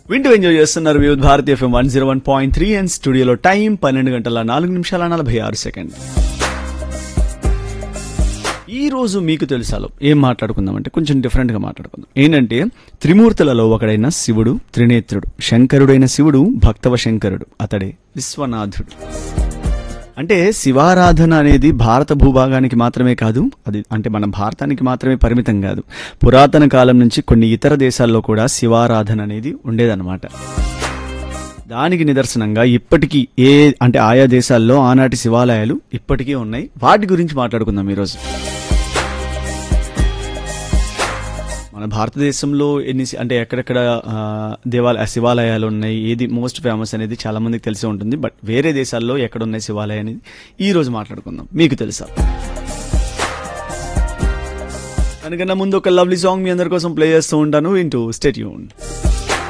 వింటూ ఎంజాయ్ చేస్తున్నారు Vividh Bharati F M one zero one point three and స్టూడియోలో టైం పన్నెండు గంటల నాలుగు నిమిషాల నలభై ఆరు సెకండ్ ఈ రోజు మీకు తెలుసాలో ఏం మాట్లాడుకుందామంటే కొంచెం డిఫరెంట్ గా మాట్లాడుకుందాం ఏంటంటే త్రిమూర్తులలో ఒకడైన శివుడు త్రినేత్రుడు శంకరుడైన శివుడు భక్తవ శంకరుడు అతడే విశ్వనాథుడు అంటే శివారాధన అనేది భారత భూభాగానికి మాత్రమే కాదు అది అంటే మన భారతానికి మాత్రమే పరిమితం కాదు పురాతన కాలం నుంచి కొన్ని ఇతర దేశాల్లో కూడా శివారాధన అనేది ఉండేదన్నమాట దానికి నిదర్శనంగా ఇప్పటికీ ఏ అంటే ఆయా దేశాల్లో ఆనాటి శివాలయాలు ఇప్పటికీ ఉన్నాయి వాటి గురించి మాట్లాడుకుందాం ఈరోజు మన భారతదేశంలో ఎన్ని సి- అంటే ఎక్కడెక్కడ ఆ, దేవాలయ శివాలయాలు ఉన్నాయి ఏది మోస్ట్ ఫేమస్ అనేది చాలా మందికి తెలిసి ఉంటుంది బట్ వేరే దేశాల్లో ఎక్కడ ఉన్నాయి శివాలయం అనేది ఈ రోజు మాట్లాడుకుందాం మీకు తెలుసా దానికన్నా ముందు ఒక లవ్లీ సాంగ్ మీ అందరి కోసం ప్లే చేస్తూ ఉంటాను ఇంటూ స్టేట్ యూన్